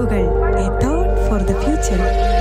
പടവുകൾ a thought for the future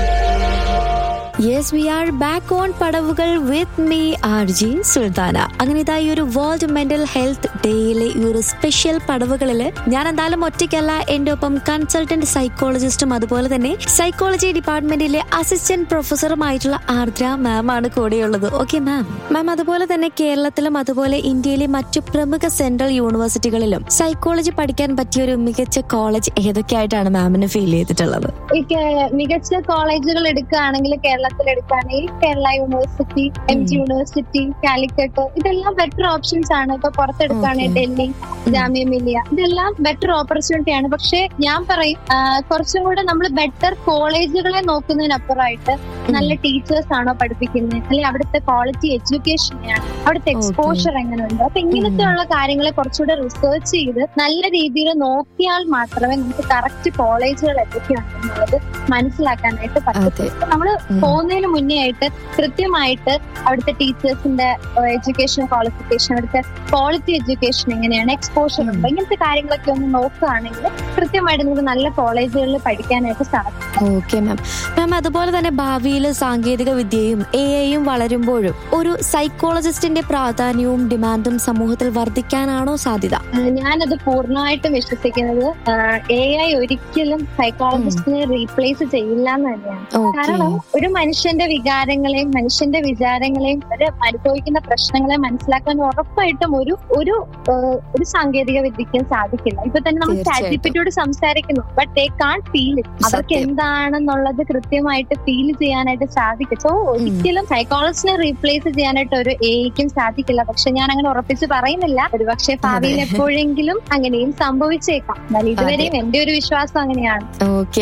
yes we are back on പടവുകൾ with me R J Sulthana അങ്ങനെ ഇതാ ഈ ഒരു വേൾഡ് മെന്റൽ ഹെൽത്ത് ഡേയിലെ ഈ ഒരു സ്പെഷ്യൽ പടവുകളിൽ ഞാൻ എന്തായാലും ഒറ്റയ്ക്കല്ല എന്റെ ഒപ്പം കൺസൾട്ടന്റ് സൈക്കോളജിസ്റ്റും അതുപോലെ തന്നെ സൈക്കോളജി ഡിപ്പാർട്ട്മെന്റിലെ അസിസ്റ്റന്റ് പ്രൊഫസറുമായിട്ടുള്ള ആർദ്ര മാം ആണ് കൂടെയുള്ളത് ഓക്കെ മാം മാം അതുപോലെ തന്നെ കേരളത്തിലും അതുപോലെ ഇന്ത്യയിലെ മറ്റു പ്രമുഖ സെൻട്രൽ യൂണിവേഴ്സിറ്റികളിലും സൈക്കോളജി പഠിക്കാൻ പറ്റിയ ഒരു മികച്ച കോളേജ് ഏതൊക്കെയായിട്ടാണ് മാമിന് ഫീൽ ചെയ്തിട്ടുള്ളത് ഈ കേ- മികച്ച കോളേജുകൾ എടുക്കുകയാണെങ്കിൽ കേരളത്തിൽ എടുക്കുകയാണെങ്കിൽ Kerala University M G University Calicut ഇതെല്ലാം ബെറ്റർ ഓപ്ഷൻസ് ആണ് ഇപ്പൊ പുറത്തെടുക്കുകയാണെങ്കിൽ Okay. ഡൽഹി ജാമ്യ മില്ലിയ ഇതെല്ലാം ബെറ്റർ ഓപ്പർച്യൂണിറ്റി ആണ് പക്ഷെ ഞാൻ പറയും ആ, കുറച്ചും കൂടെ നമ്മൾ ബെറ്റർ കോളേജുകളെ നോക്കുന്നതിനപ്പുറമായിട്ട് നല്ല ടീച്ചേഴ്സ് ആണോ പഠിപ്പിക്കുന്നത് അല്ലെങ്കിൽ അവിടുത്തെ ക്വാളിറ്റി എഡ്യൂക്കേഷൻ ആണ് അവിടുത്തെ Okay. എക്സ്പോഷർ എങ്ങനെയുണ്ട് അപ്പൊ ഇങ്ങനത്തെ ഉള്ള കാര്യങ്ങളെ കുറച്ചുകൂടെ റിസർച്ച് ചെയ്ത് നല്ല രീതിയിൽ നോക്കിയാൽ മാത്രമേ നമുക്ക് കറക്റ്റ് കോളേജുകൾ എന്തൊക്കെയാണെന്നുള്ളത് മനസ്സിലാക്കാനായിട്ട് പറ്റൂ അതെ നമ്മൾ ഉം. പോകുന്നതിന് മുന്നേ ആയിട്ട് കൃത്യമായിട്ട് അവിടുത്തെ ടീച്ചേഴ്സിന്റെ എഡ്യൂക്കേഷൻ ക്വാളിഫിക്കേഷൻ അവിടുത്തെ ക്വാളിറ്റി എഡ്യൂക്കേഷൻ എങ്ങനെയാണ് എക്സ്പോഷർ ഉണ്ടോ ഇങ്ങനത്തെ കാര്യങ്ങളൊക്കെ ഒന്ന് നോക്കുകയാണെങ്കിൽ കൃത്യമായിട്ട് നമുക്ക് നല്ല കോളേജുകളിൽ പഠിക്കാനായിട്ട് സാധിക്കും ഓക്കെ മാം മാം അതുപോലെ തന്നെ ഭാവിയിൽ സാങ്കേതിക വിദ്യയും എ ഐയും വളരുമ്പോഴും ഒരു സൈക്കോളജിസ്റ്റിന്റെ പ്രാധാന്യവും ഡിമാൻഡും സമൂഹത്തിൽ വർദ്ധിക്കാനാണോ സാധ്യത ആഹ് ഞാനത് പൂർണ്ണമായിട്ടും വിശ്വസിക്കുന്നത് എ ഐ ഒരിക്കലും സൈക്കോളജിസ്റ്റിനെ റീപ്ലേസ് ചെയ്യില്ല എന്ന് തന്നെയാണ് ഓക്കെ കാരണം ഒരു മനുഷ്യന്റെ വികാരങ്ങളെയും മനുഷ്യന്റെ വിചാരങ്ങളെയും ഒരു അനുഭവിക്കുന്ന പ്രശ്നങ്ങളെ മനസ്സിലാക്കാൻ ഉറപ്പായിട്ടും ഒരു ഒരു ഏഹ്, ഒരു സാങ്കേതിക വിദ്യക്കും സാധിക്കില്ല ഇപ്പൊ തന്നെ നമ്മൾ തീർച്ചയായിട്ടും. ചാറ്റിപ്പിറ്റോട് സംസാരിക്കുന്നു ബട്ട് ദേ കാൺ ഫീൽ അവർക്ക് സത്യം. എന്താണെന്നുള്ളത് കൃത്യമായിട്ട് ഫീൽ ചെയ്യാനായിട്ട് സാധിക്കും സോ ഒരിക്കലും സൈക്കോളജിസ്റ്റിനെ റീപ്ലേസ് ചെയ്യാനായിട്ട് ഒരു എയ്ക്കും സാധിക്കില്ല പക്ഷെ ഞാൻ അങ്ങനെ ഉറപ്പിച്ച് പറയുന്നില്ല ഒരുപക്ഷെ ഭാവിയിൽ അതെ. എപ്പോഴെങ്കിലും അങ്ങനെയും സംഭവിച്ചേക്കാം എന്നാൽ ഇതുവരെയും എന്റെ ഒരു വിശ്വാസം അങ്ങനെയാണ് ഓക്കെ